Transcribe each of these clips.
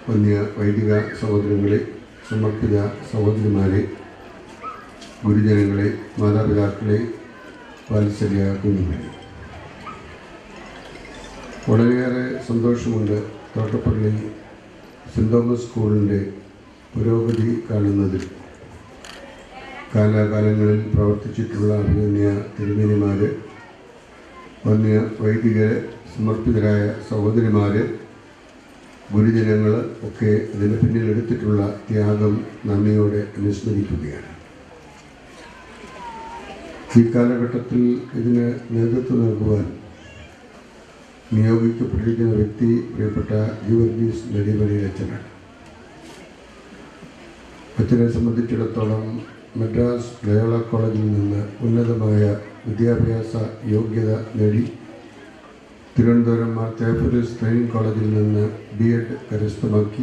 വന്യ വൈദിക സഹോദരങ്ങളെ സമർപ്പിത സഹോദരിമാരെ ഗുരുജനങ്ങളെ മാതാപിതാക്കളെ വാത്സല്യ കുഞ്ഞുങ്ങളെ വളരെയേറെ സന്തോഷമുണ്ട് തോട്ടപ്പള്ളി സെൻറ് തോമസ് സ്കൂളിൻ്റെ പുരോഗതി കാണുന്നതിൽ കാലാകാലങ്ങളിൽ പ്രവർത്തിച്ചിട്ടുള്ള അഭിമന്യ തിരുമേനിമാർ വന്യ വൈദികർ സമർപ്പിതരായ സഹോദരിമാർ ഗുരുജനങ്ങൾ ഒക്കെ ഇതിന് പിന്നിലെടുത്തിട്ടുള്ള ത്യാഗം നന്ദിയോടെ അനുസ്മരിക്കുകയാണ് ഈ കാലഘട്ടത്തിൽ ഇതിന് നേതൃത്വം നൽകുവാൻ നിയോഗിക്കപ്പെട്ടിരിക്കുന്ന വ്യക്തി പ്രിയപ്പെട്ട യുവർഗീസ് നെടിമലി അച്ഛനാണ് അച്ഛനെ സംബന്ധിച്ചിടത്തോളം മദ്രാസ് ലയോള കോളേജിൽ നിന്ന് ഉന്നതമായ വിദ്യാഭ്യാസ യോഗ്യത നേടി തിരുവനന്തപുരം മാർ തേഫറിസ് ട്രെയിനിങ് കോളേജിൽ നിന്ന് ബി എഡ് കരസ്ഥമാക്കി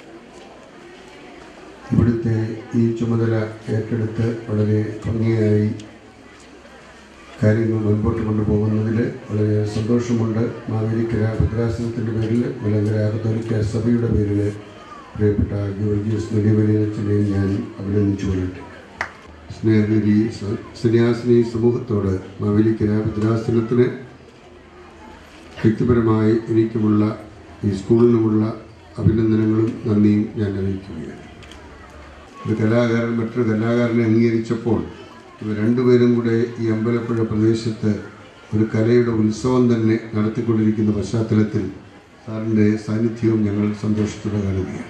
ഇവിടുത്തെ ഈ ചുമതല ഏറ്റെടുത്ത് വളരെ ഭംഗിയായി കാര്യങ്ങൾ മുൻപോട്ട് കൊണ്ടുപോകുന്നതിൽ വളരെ സന്തോഷമുണ്ട് മാവേലിക്കര ഭദ്രാസനത്തിൻ്റെ പേരിൽ മലങ്കര കത്തോലിക്ക സഭയുടെ പേരിൽ പ്രിയപ്പെട്ട ഗീവർഗീസ് നെടിവലിയച്ചനെയും ഞാൻ അഭിനന്ദിച്ചു കൊള്ളട്ടെ സ്നേഹഗിരി സന്യാസിനി സമൂഹത്തോട് മാവേലിക്കര ഭദ്രാസനത്തിന് വ്യക്തിപരമായി എനിക്കുമുള്ള ഈ സ്കൂളിനുമുള്ള അഭിനന്ദനങ്ങളും നന്ദിയും ഞാൻ അറിയിക്കുകയാണ് ഒരു കലാകാരൻ മറ്റൊരു കലാകാരനെ അംഗീകരിച്ചപ്പോൾ ഇവർ രണ്ടുപേരും കൂടെ ഈ അമ്പലപ്പുഴ പ്രദേശത്ത് ഒരു കലയുടെ ഉത്സവം തന്നെ നടത്തിക്കൊണ്ടിരിക്കുന്ന പശ്ചാത്തലത്തിൽ സാറിൻ്റെ സാന്നിധ്യവും ഞങ്ങൾ സന്തോഷത്തോടെ കാണുകയാണ്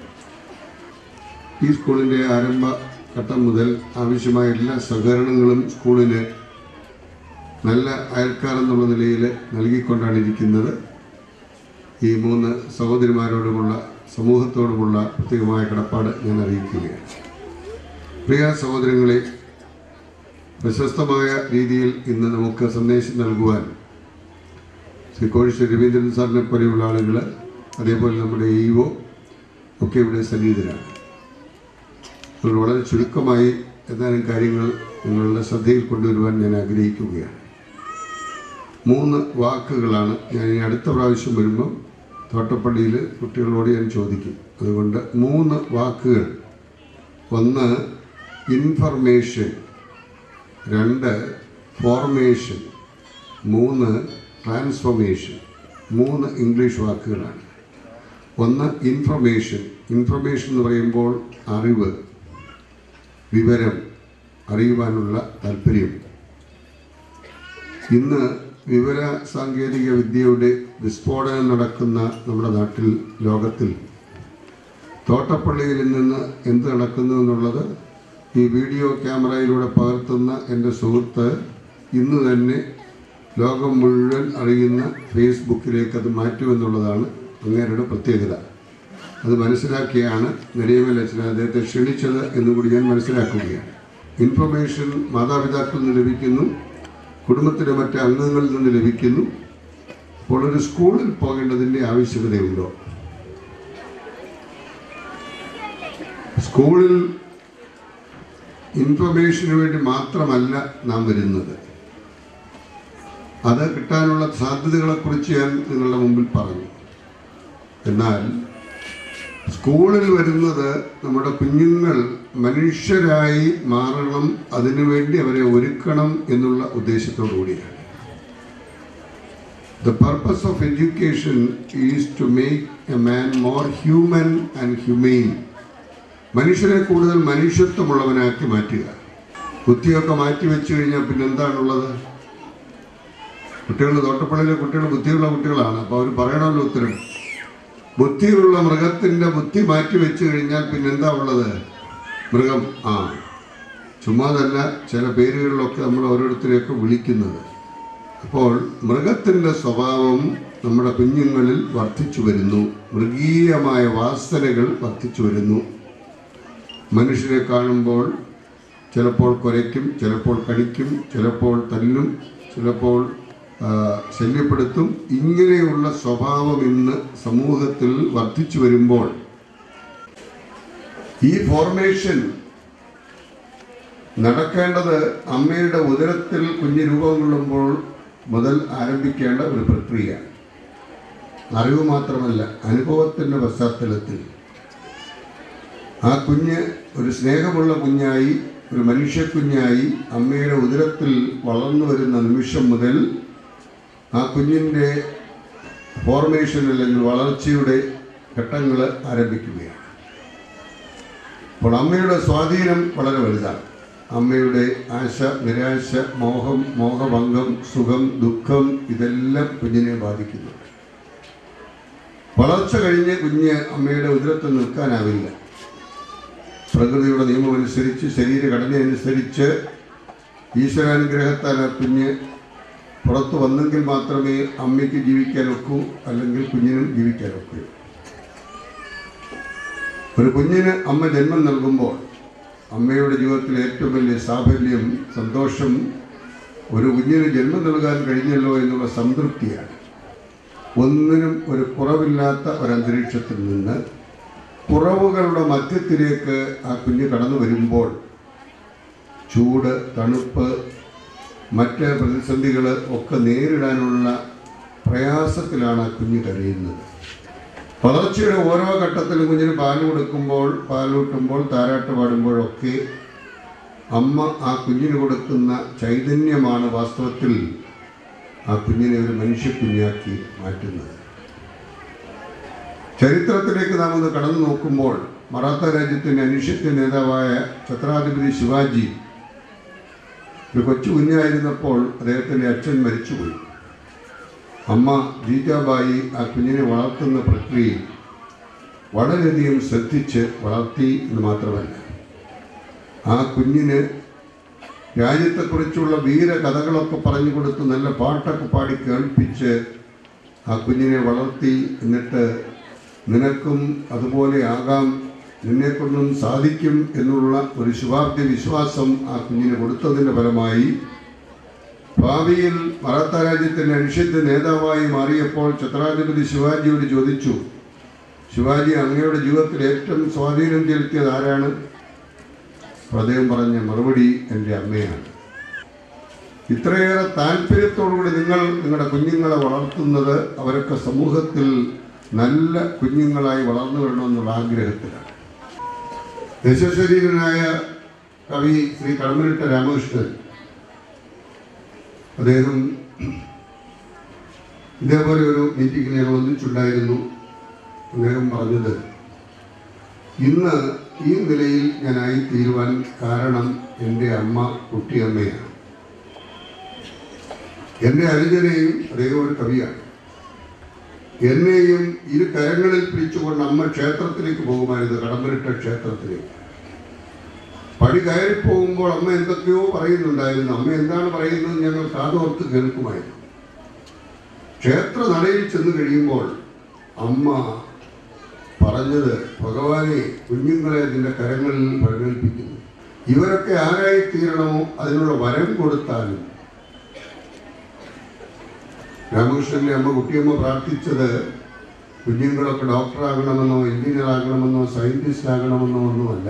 ഈ സ്കൂളിൻ്റെ ആരംഭ ഘട്ടം മുതൽ ആവശ്യമായ എല്ലാ സഹകരണങ്ങളും സ്കൂളിന് നല്ല അയൽക്കാർ എന്നുള്ള നിലയിൽ നൽകിക്കൊണ്ടാണ് ഇരിക്കുന്നത് ഈ മൂന്ന് സഹോദരിമാരോടുമുള്ള സമൂഹത്തോടുമുള്ള പ്രത്യേകമായ കടപ്പാട് ഞാൻ അറിയിക്കുകയാണ് പ്രിയ സഹോദരങ്ങളെ പ്രശസ്തമായ രീതിയിൽ ഇന്ന് നമുക്ക് സന്ദേശം നൽകുവാൻ ശ്രീ കോഴിശ്ശേരി രവീന്ദ്രൻ സാറിനെ പോലെയുള്ള ആളുകൾ അതേപോലെ നമ്മുടെ ഇ ഒ ഒക്കെ ഇവിടെ സന്നിഹിതരാണ് അതുകൊണ്ട് വളരെ ചുരുക്കമായി ഏതാനും കാര്യങ്ങൾ നിങ്ങളുടെ ശ്രദ്ധയിൽ കൊണ്ടുവരുവാൻ ഞാൻ ആഗ്രഹിക്കുകയാണ് മൂന്ന് വാക്കുകളാണ് ഞാൻ ഇനി അടുത്ത പ്രാവശ്യം വരുമ്പം തോട്ടപ്പള്ളിയിൽ കുട്ടികളോട് ഞാൻ ചോദിക്കും അതുകൊണ്ട് മൂന്ന് വാക്കുകൾ ഒന്ന് ഇൻഫർമേഷൻ രണ്ട് ഫോർമേഷൻ മൂന്ന് ട്രാൻസ്ഫോർമേഷൻ മൂന്ന് ഇംഗ്ലീഷ് വാക്കുകളാണ് ഒന്ന് ഇൻഫർമേഷൻ ഇൻഫർമേഷൻ എന്ന് പറയുമ്പോൾ അറിവ് വിവരം അറിയുവാനുള്ള താല്പര്യം ഇന്ന് വിവര സാങ്കേതിക വിദ്യയുടെ വിസ്ഫോടനം നടക്കുന്ന നമ്മുടെ നാട്ടിൽ ലോകത്തിൽ തോട്ടപ്പള്ളിയിൽ നിന്ന് എന്ത് നടക്കുന്നു എന്നുള്ളത് ഈ വീഡിയോ ക്യാമറയിലൂടെ പകർത്തുന്ന എൻ്റെ സുഹൃത്ത് ഇന്ന് തന്നെ ലോകം മുഴുവൻ അറിയുന്ന ഫേസ്ബുക്കിലേക്ക് അത് മാറ്റുമെന്നുള്ളതാണ് അങ്ങേരുടെ പ്രത്യേകത അത് മനസ്സിലാക്കിയാണ് നെടിയമൽ അച്ഛൻ അദ്ദേഹത്തെ ക്ഷണിച്ചത് എന്നുകൂടി ഞാൻ മനസ്സിലാക്കുകയാണ് ഇൻഫർമേഷൻ മാതാപിതാക്കളിൽ നിന്ന് ലഭിക്കുന്നു കുടുംബത്തിലെ മറ്റ് അംഗങ്ങളിൽ നിന്ന് ലഭിക്കുന്നു അപ്പോൾ ഒരു സ്കൂളിൽ പോകേണ്ടതിൻ്റെ ആവശ്യകതയുണ്ടോ സ്കൂളിൽ ഇൻഫർമേഷന് വേണ്ടി മാത്രമല്ല നാം വരുന്നത് അത് കിട്ടാനുള്ള സാധ്യതകളെക്കുറിച്ച് ഞാൻ നിങ്ങളുടെ മുമ്പിൽ പറഞ്ഞു എന്നാൽ സ്കൂളിൽ വരുന്നത് നമ്മുടെ കുഞ്ഞുങ്ങൾ മനുഷ്യരായി മാറണം അതിനുവേണ്ടി അവരെ ഒരുക്കണം എന്നുള്ള ഉദ്ദേശത്തോടു കൂടിയാണ് the purpose of education is to make a man more human and humane മനുഷ്യനെ കൂടുതൽ മനുഷ്യത്വമുള്ളവനാക്കി മാറ്റുക ബുദ്ധിയൊക്കെ മാറ്റി വെച്ചു കഴിഞ്ഞാൽ പിന്നെ എന്താണുള്ളത് കുട്ടികൾ തോട്ടപ്പള്ളിയിലെ കുട്ടികൾ ബുദ്ധിയുള്ള കുട്ടികളാണ് അപ്പോൾ അവർ പറയണമല്ലോ ഉത്തരം ബുദ്ധിയുള്ള മൃഗത്തിന്റെ ബുദ്ധി മാറ്റി വെച്ചു കഴിഞ്ഞാൽ പിന്നെന്താ ഉള്ളത് മൃഗം ആ ചുമ്മാതല്ല ചില പേരുകളിലൊക്കെ നമ്മൾ ഓരോരുത്തരെയൊക്കെ വിളിക്കുന്നത് അപ്പോൾ മൃഗത്തിൻ്റെ സ്വഭാവം നമ്മുടെ കുഞ്ഞുങ്ങളിൽ വർദ്ധിച്ചു വരുന്നു മൃഗീയമായ വാസനകൾ വർദ്ധിച്ചു വരുന്നു മനുഷ്യരെ കാണുമ്പോൾ ചിലപ്പോൾ കുരയ്ക്കും ചിലപ്പോൾ കടിക്കും ചിലപ്പോൾ തല്ലും ചിലപ്പോൾ ആ, ശല്യപ്പെടുത്തും ഇങ്ങനെയുള്ള സ്വഭാവം ഇന്ന് സമൂഹത്തിൽ വർദ്ധിച്ചു വരുമ്പോൾ ഈ ഫോർമേഷൻ നടക്കേണ്ടത് അമ്മയുടെ ഉദരത്തിൽ കുഞ്ഞ് രൂപം കൊള്ളുമ്പോൾ മുതൽ ആരംഭിക്കേണ്ട ഒരു പ്രക്രിയ അറിവ് മാത്രമല്ല അനുഭവത്തിൻ്റെ പശ്ചാത്തലത്തിൽ ആ കുഞ്ഞ് ഒരു സ്നേഹമുള്ള കുഞ്ഞായി ഒരു മനുഷ്യക്കുഞ്ഞായി അമ്മയുടെ ഉദരത്തിൽ വളർന്നു വരുന്ന നിമിഷം മുതൽ ആ കുഞ്ഞിൻ്റെ ഫോർമേഷൻ അല്ലെങ്കിൽ വളർച്ചയുടെ ഘട്ടങ്ങൾ ആരംഭിക്കുകയാണ് അപ്പോൾ അമ്മയുടെ സ്വാധീനം വളരെ വലുതാണ് അമ്മയുടെ ആശ നിരാശ മോഹം മോഹഭംഗം സുഖം ദുഃഖം ഇതെല്ലാം കുഞ്ഞിനെ ബാധിക്കുന്നു വളർച്ച കഴിഞ്ഞ് കുഞ്ഞ് അമ്മയുടെ ഉദരത്തിൽ നിൽക്കാനാവില്ല പ്രകൃതിയുടെ നിയമമനുസരിച്ച് ശരീരഘടന അനുസരിച്ച് ഈശ്വരാനുഗ്രഹത്താൽ ആ കുഞ്ഞ് പുറത്തു വന്നെങ്കിൽ മാത്രമേ അമ്മയ്ക്ക് ജീവിക്കാൻ ഒക്കൂ അല്ലെങ്കിൽ കുഞ്ഞിനും ജീവിക്കാൻ ഒക്കൂ ഒരു കുഞ്ഞിന് അമ്മ ജന്മം നൽകുമ്പോൾ അമ്മയുടെ ജീവിതത്തിലെ ഏറ്റവും വലിയ സാഫല്യം സന്തോഷം ഒരു കുഞ്ഞിന് ജന്മം നൽകാൻ കഴിഞ്ഞല്ലോ എന്നുള്ള സംതൃപ്തിയാണ് ഒന്നിനും ഒരു കുറവില്ലാത്ത ഒരന്തരീക്ഷത്തിൽ നിന്ന് കുറവുകളുടെ മധ്യത്തിലേക്ക് ആ കുഞ്ഞ് കടന്നു വരുമ്പോൾ ചൂട് തണുപ്പ് മറ്റ് പ്രതിസന്ധികൾ ഒക്കെ നേരിടാനുള്ള പ്രയാസത്തിലാണ് ആ കുഞ്ഞ് കഴിയുന്നത് വളർച്ചയുടെ ഓരോ ഘട്ടത്തിലും കുഞ്ഞിന് പാൽ കൊടുക്കുമ്പോൾ പാലൂട്ടുമ്പോൾ താരാട്ട് പാടുമ്പോഴൊക്കെ അമ്മ ആ കുഞ്ഞിന് കൊടുക്കുന്ന ചൈതന്യമാണ് വാസ്തവത്തിൽ ആ കുഞ്ഞിനെ ഒരു മനുഷ്യക്കുഞ്ഞാക്കി മാറ്റുന്നത് ചരിത്രത്തിലേക്ക് നാം ഒന്ന് കടന്നു നോക്കുമ്പോൾ മറാത്ത രാജ്യത്തിൻ്റെ അനിശ്ചിത നേതാവായ ഛത്രാധിപതി ശിവാജി ഒരു കൊച്ചു കുഞ്ഞായിരുന്നപ്പോൾ അദ്ദേഹത്തിൻ്റെ അച്ഛൻ മരിച്ചുപോയി അമ്മ ജീജാബായി ആ കുഞ്ഞിനെ വളർത്തുന്ന പ്രക്രിയയിൽ വളരെയധികം ശ്രദ്ധിച്ച് വളർത്തി എന്ന് മാത്രമല്ല ആ കുഞ്ഞിന് രാജ്യത്തെക്കുറിച്ചുള്ള വീരകഥകളൊക്കെ പറഞ്ഞു കൊടുത്ത് നല്ല പാട്ടൊക്കെ പാടി കേൾപ്പിച്ച് ആ കുഞ്ഞിനെ വളർത്തി എന്നിട്ട് നിനക്കും അതുപോലെ ആകാം നിന്നെക്കൊണ്ടും സാധിക്കും എന്നുള്ള ഒരു ശുഭാപ്തി വിശ്വാസം ആ കുഞ്ഞിന് കൊടുത്തതിൻ്റെ ഫലമായി ഭാവിയിൽ മറാത്ത രാജ്യത്തിൻ്റെ അനിഷിദ്ധ നേതാവായി മാറിയപ്പോൾ ഛത്രാധിപതി ശിവാജിയോട് ചോദിച്ചു ശിവാജി അങ്ങയുടെ ജീവിതത്തിൽ ഏറ്റവും സ്വാധീനം ചെലുത്തിയത് ആരാണ് അപ്പോൾ അദ്ദേഹം പറഞ്ഞ മറുപടി എൻ്റെ അമ്മയാണ് ഇത്രയേറെ താല്പര്യത്തോടുകൂടി നിങ്ങൾ നിങ്ങളുടെ കുഞ്ഞുങ്ങളെ വളർത്തുന്നത് അവരൊക്കെ സമൂഹത്തിൽ നല്ല കുഞ്ഞുങ്ങളായി വളർന്നു വരണമെന്നുള്ള ആഗ്രഹത്തിലാണ് യശശരീരനായ കവി ശ്രീ കടമ്പനിട്ട രാമകൃഷ്ണൻ അദ്ദേഹം ഇതേപോലെ ഒരു മീറ്റിംഗിൽ ഞങ്ങൾ ഒന്നിച്ചുണ്ടായിരുന്നു അദ്ദേഹം പറഞ്ഞത് ഇന്ന് ഈ നിലയിൽ ഞാനായി തീരുവാൻ കാരണം എൻ്റെ അമ്മ കുട്ടിയമ്മയാണ് എൻ്റെ അനുജനെയും അദ്ദേഹം ഒരു കവിയാണ് എന്നെയും ഇരു കരങ്ങളിൽ പിടിച്ചുകൊണ്ട് അമ്മ ക്ഷേത്രത്തിലേക്ക് പോകുമായിരുന്നു കടമ്പനിട്ട ക്ഷേത്രത്തിലേക്ക് പടി കയറി പോകുമ്പോൾ അമ്മ എന്തൊക്കെയോ പറയുന്നുണ്ടായിരുന്നു അമ്മ എന്താണ് പറയുന്നത് ഞങ്ങൾ കാതോർത്ത് കേൾക്കുമായിരുന്നു ക്ഷേത്ര നടയിൽ ചെന്ന് കഴിയുമ്പോൾ അമ്മ പറഞ്ഞത് ഭഗവാനെ കുഞ്ഞുങ്ങളെ നിന്റെ കരങ്ങളിൽ പ്രകടിപ്പിക്കുന്നു ഇവരൊക്കെ ആരായി തീരണമോ അതിനുള്ള വരം കൊടുത്താലും രാമകൃഷ്ണന്റെ അമ്മ കുട്ടിയമ്മ പ്രാർത്ഥിച്ചത് കുഞ്ഞുങ്ങളൊക്കെ ഡോക്ടറാകണമെന്നോ എഞ്ചിനീയർ ആകണമെന്നോ സയന്റിസ്റ്റ് ആകണമെന്നോ ഒന്നുമല്ല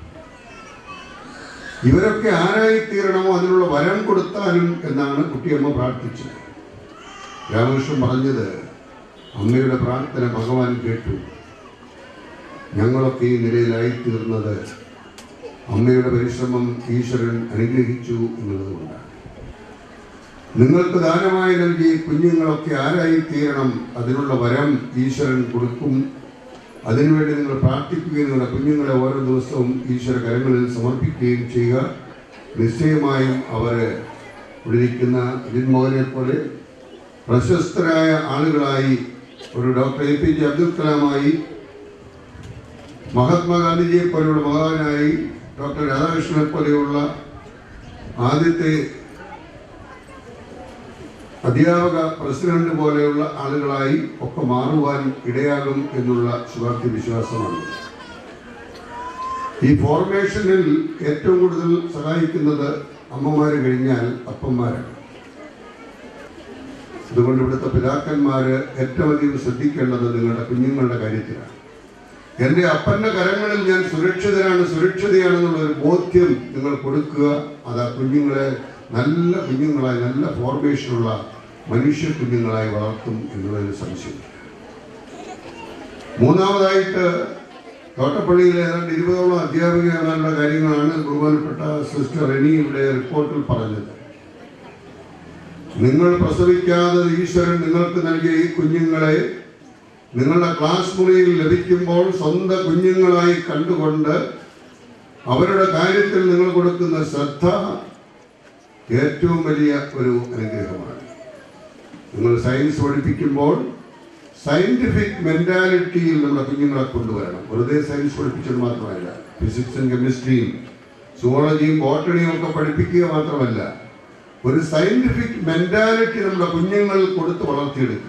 ഇവരൊക്കെ ആരായി തീരണമോ അതിനുള്ള വരം കൊടുത്താലും എന്നാണ് കുട്ടിയമ്മ പ്രാർത്ഥിച്ചത് രാമകൃഷ്ണൻ പറഞ്ഞത് അമ്മയുടെ പ്രാർത്ഥന ഭഗവാൻ കേട്ടു ഞങ്ങളൊക്കെ ഈ നിലയിലായി തീർന്നത് അമ്മയുടെ പരിശ്രമം ഈശ്വരൻ അനുഗ്രഹിച്ചു എന്നുള്ളതുകൊണ്ടാണ് നിങ്ങൾക്ക് ദാനമായി നൽകി കുഞ്ഞുങ്ങളൊക്കെ ആരായി തീരണം അതിനുള്ള വരം ഈശ്വരൻ കൊടുക്കും അതിനുവേണ്ടി നിങ്ങൾ പ്രാർത്ഥിക്കുകയും നിങ്ങളുടെ കുഞ്ഞുങ്ങളെ ഓരോ ദിവസവും ഈശ്വര കരങ്ങളിൽ സമർപ്പിക്കുകയും ചെയ്യുക നിശ്ചയമായും അവർ ഇവിടിരിക്കുന്ന അജിത് മോഹനെ പോലെ പ്രശസ്തരായ ആളുകളായി ഒരു doctor A P J Abdul കലാമായി മഹാത്മാഗാന്ധിജിയെ പോലെയുള്ള മഹാനായി ഡോക്ടർ രാധാകൃഷ്ണനെ പോലെയുള്ള ആദ്യത്തെ അധ്യാപക പ്രസിഡന്റ് പോലെയുള്ള ആളുകളായി ഒക്കെ മാറുവാൻ ഇടയാകും എന്നുള്ള ശുഭാപ്തി വിശ്വാസമാണ് ഈ ഫോർമേഷനിൽ ഏറ്റവും കൂടുതൽ സഹായിക്കുന്നത് അമ്മമാർ കഴിഞ്ഞാൽ അപ്പന്മാരാണ് അതുകൊണ്ട് ഇവിടുത്തെ പിതാക്കന്മാര് ഏറ്റവും അധികം ശ്രദ്ധിക്കേണ്ടത് നിങ്ങളുടെ കുഞ്ഞുങ്ങളുടെ കാര്യത്തിലാണ് എൻ്റെ അപ്പൻ്റെ കരങ്ങളിൽ ഞാൻ സുരക്ഷിതരാണ് സുരക്ഷിതയാണെന്നുള്ള ഒരു ബോധ്യം നിങ്ങൾ കൊടുക്കുക അത് ആ കുഞ്ഞുങ്ങളെ നല്ല കുഞ്ഞുങ്ങളായി നല്ല ഫോർമേഷനുള്ള മനുഷ്യ കുഞ്ഞുങ്ങളായി വളർത്തും എന്നുള്ളതിന് സംശയം മൂന്നാമതായിട്ട് തോട്ടപ്പള്ളിയിലെ ഏതാണ്ട് ഇരുപതോളം അധ്യാപികമാരുടെ കാര്യങ്ങളാണ് ബഹുമാനപ്പെട്ട സിസ്റ്റർ റെനി ഇവിടെ റിപ്പോർട്ടിൽ പറഞ്ഞത് നിങ്ങൾ പ്രസവിക്കാതെ ഈശ്വരൻ നിങ്ങൾക്ക് നൽകിയ ഈ കുഞ്ഞുങ്ങളെ നിങ്ങളുടെ ക്ലാസ് മുറിയിൽ ലഭിക്കുമ്പോൾ സ്വന്തം കുഞ്ഞുങ്ങളായി കണ്ടുകൊണ്ട് അവരുടെ കാര്യത്തിൽ നിങ്ങൾ കൊടുക്കുന്ന ശ്രദ്ധ ഏറ്റവും വലിയ ഒരു അനുഗ്രഹമാണ് നിങ്ങൾ സയൻസ് പഠിപ്പിക്കുമ്പോൾ സയന്റിഫിക് മെന്റാലിറ്റിയിൽ നമ്മുടെ കുഞ്ഞുങ്ങളെ കൊണ്ടുവരണം വെറുതെ സയൻസ് പഠിപ്പിച്ചത് മാത്രമല്ല ഫിസിക്സും കെമിസ്ട്രിയും സുവോളജിയും ബോട്ടണിയും ഒക്കെ പഠിപ്പിക്കുക മാത്രമല്ല ഒരു സയന്റിഫിക് മെന്റാലിറ്റി നമ്മുടെ കുഞ്ഞുങ്ങളിൽ കൊടുത്ത് വളർത്തിയെടുക്കുക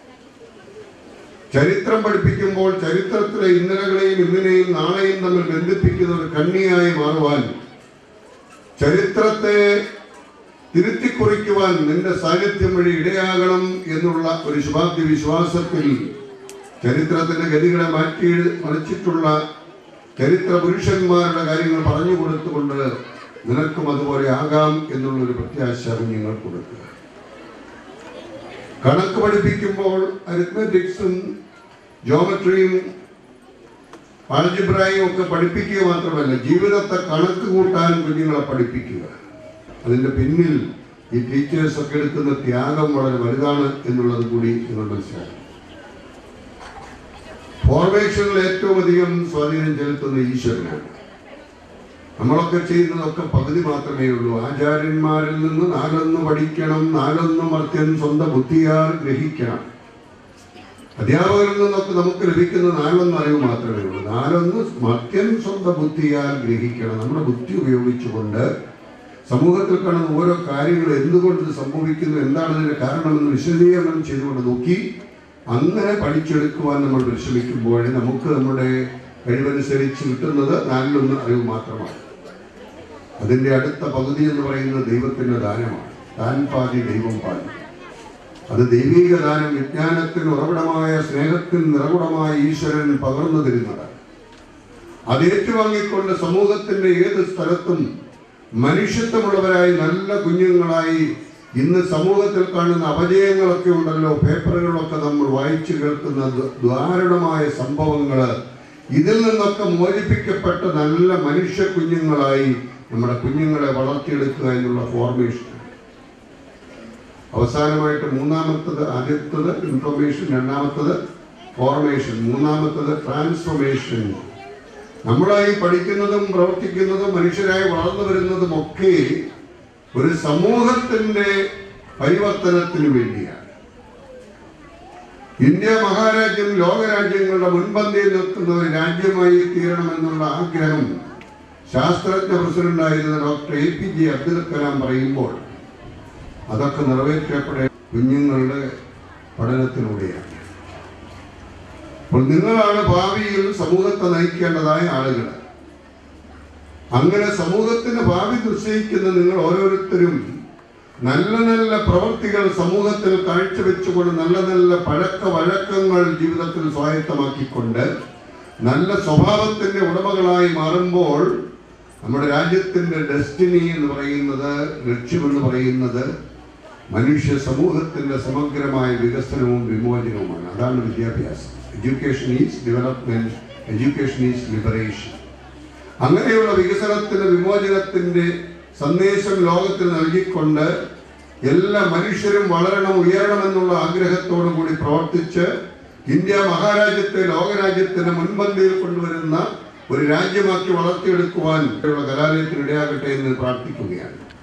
ചരിത്രം പഠിപ്പിക്കുമ്പോൾ ചരിത്രത്തിലെ ഇന്നലകളെയും ഇന്നിനെയും നാളെയും തമ്മിൽ ബന്ധിപ്പിക്കുന്ന ഒരു കണ്ണിയായി മാറുവാൻ ചരിത്രത്തെ തിരുത്തിക്കുറിക്കുവാൻ നിന്റെ സാന്നിധ്യം വഴി ഇടയാകണം എന്നുള്ള ഒരു ശുഭാപ്തി വിശ്വാസത്തിൽ ചരിത്രത്തിന്റെ ഗതികളെ മാറ്റി മറിച്ചിട്ടുള്ള ചരിത്ര പുരുഷന്മാരുടെ കാര്യങ്ങൾ പറഞ്ഞു കൊടുത്തുകൊണ്ട് നിനക്കും അതുപോലെ ആകാം എന്നുള്ള ഒരു പ്രത്യാശ കുഞ്ഞുങ്ങൾ കൊടുക്കുക കണക്ക് പഠിപ്പിക്കുമ്പോൾ അരിത്മെറ്റിക്സും ജോമെട്രിയും ആൾജിബ്രായും ഒക്കെ പഠിപ്പിക്കുക മാത്രമല്ല ജീവിതത്തെ കണക്ക് കൂട്ടാൻ കുഞ്ഞുങ്ങളെ പഠിപ്പിക്കുക അതിന്റെ പിന്നിൽ ഈ ടീച്ചേഴ്സ് ഒക്കെ എടുക്കുന്ന ത്യാഗം വളരെ വലുതാണ് എന്നുള്ളത് കൂടി നിങ്ങൾ മനസ്സിലാക്കണം ഫോർമേഷനിൽ ഏറ്റവും അധികം സ്വാധീനം ചെലുത്തുന്ന ഈശ്വരനാണ് നമ്മളൊക്കെ ചെയ്യുന്നതൊക്കെ പകുതി മാത്രമേ ഉള്ളൂ ആചാര്യന്മാരിൽ നിന്ന് നാലൊന്ന് പഠിക്കണം നാലൊന്ന് മർത്യൻ സ്വന്തം ബുദ്ധിയാൽ ഗ്രഹിക്കണം അധ്യാപകരിൽ നിന്നൊക്കെ നമുക്ക് ലഭിക്കുന്ന നാലൊന്ന് അറിവ് മാത്രമേ ഉള്ളൂ നാലൊന്ന് മർത്യൻ സ്വന്തം ബുദ്ധിയാൽ ഗ്രഹിക്കണം നമ്മുടെ ബുദ്ധി ഉപയോഗിച്ചുകൊണ്ട് സമൂഹത്തിൽ കാണുന്ന ഓരോ കാര്യങ്ങൾ എന്തുകൊണ്ട് ഇത് സംഭവിക്കുന്നു എന്താണ് ഇതിന്റെ കാരണമെന്ന് വിശദീകരണം ചെയ്തുകൊണ്ട് നോക്കി അങ്ങനെ പഠിച്ചെടുക്കുവാൻ നമ്മൾ പരിശ്രമിക്കുമ്പോൾ നമുക്ക് നമ്മുടെ കഴിവനുസരിച്ച് കിട്ടുന്നത് നാലിലൊന്ന് അറിവ് മാത്രമാണ് അതിന്റെ അടുത്ത പകുതി എന്ന് പറയുന്നത് ദൈവത്തിന്റെ ദാനമാണ് താൻ പാതി ദൈവം പാതി അത് ദൈവിക ദാനം വിജ്ഞാനത്തിന് ഉറവിടമായ സ്നേഹത്തിന് നിറകുടമായ ഈശ്വരൻ പകർന്നു തരുന്നതാണ് അത് ഏറ്റുവാങ്ങിക്കൊണ്ട് സമൂഹത്തിന്റെ ഏത് സ്ഥലത്തും മനുഷ്യത്വമുള്ളവരായി നല്ല കുഞ്ഞുങ്ങളായി ഇന്ന് സമൂഹത്തിൽ കാണുന്ന അപജയങ്ങളൊക്കെ ഉണ്ടല്ലോ പേപ്പറുകളൊക്കെ നമ്മൾ വായിച്ചു കേൾക്കുന്ന ദ്വ- ദ്വാരുണമായ സംഭവങ്ങൾ ഇതിൽ നിന്നൊക്കെ മോചിപ്പിക്കപ്പെട്ട നല്ല മനുഷ്യ കുഞ്ഞുങ്ങളായി നമ്മുടെ കുഞ്ഞുങ്ങളെ വളർത്തിയെടുക്കുക എന്നുള്ള ഫോർമേഷൻ അവസാനമായിട്ട് മൂന്നാമത്തത് ആദ്യത്തത് ഇൻഫർമേഷൻ രണ്ടാമത്തത് ഫോർമേഷൻ മൂന്നാമത്തത് ട്രാൻസ്ഫോർമേഷൻ നമ്മളായി പഠിക്കുന്നതും പ്രവർത്തിക്കുന്നതും മനുഷ്യരായി വളർന്നു വരുന്നതും ഒക്കെ ഒരു സമൂഹത്തിന്റെ പരിവർത്തനത്തിന് വേണ്ടിയാണ് ഇന്ത്യ മഹാരാജ്യം ലോകരാജ്യങ്ങളുടെ മുൻപന്തിയിൽ നിൽക്കുന്ന ഒരു രാജ്യമായി തീരണമെന്നുള്ള ആഗ്രഹം ശാസ്ത്രജ്ഞ പ്രസിഡന്റായിരുന്ന doctor A P J Abdul Kalam പറയുമ്പോൾ അതൊക്കെ നിറവേറ്റപ്പെടേ കുഞ്ഞുങ്ങളുടെ പഠനത്തിലൂടെയാണ് അപ്പോൾ നിങ്ങളാണ് ഭാവിയിൽ സമൂഹത്തെ നയിക്കേണ്ടതായ ആളുകൾ അങ്ങനെ സമൂഹത്തിന്റെ ഭാവി നിശ്ചയിക്കുന്ന നിങ്ങൾ ഓരോരുത്തരും നല്ല നല്ല പ്രവർത്തികൾ സമൂഹത്തിൽ കാഴ്ചവെച്ചുകൊണ്ട് നല്ല നല്ല പഴക്ക വഴക്കങ്ങൾ ജീവിതത്തിൽ സ്വായത്തമാക്കിക്കൊണ്ട് നല്ല സ്വഭാവത്തിന്റെ ഉടമകളായി മാറുമ്പോൾ നമ്മുടെ രാജ്യത്തിന്റെ ഡെസ്റ്റിനി എന്ന് പറയുന്നത് ലക്ഷ്യമെന്ന് പറയുന്നത് മനുഷ്യ സമൂഹത്തിന്റെ സമഗ്രമായ വികസനവും വിമോചനവുമാണ് അതാണ് വിദ്യാഭ്യാസം education is development education is liberation അങ്ങനെയുള്ള വികസനത്തിന് വിമോചനത്തിന്റെ സന്ദേശം ലോകത്തിൽ നൽകിക്കൊണ്ട് എല്ലാ മനുഷ്യരും വളരണം ഉയരണമെന്നുള്ള ആഗ്രഹത്തോടു കൂടി പ്രവർത്തിച്ച് ഇന്ത്യ മഹാരാജ്യത്തെ ലോകരാജ്യത്തിന് മുൻപന്തിയിൽ കൊണ്ടുവരുന്ന ഒരു രാജ്യമാക്കി വളർത്തിയെടുക്കുവാൻ ഉള്ള കലാലയത്തിന് ഇടയാകട്ടെ എന്ന് പ്രാർത്ഥിക്കുകയാണ്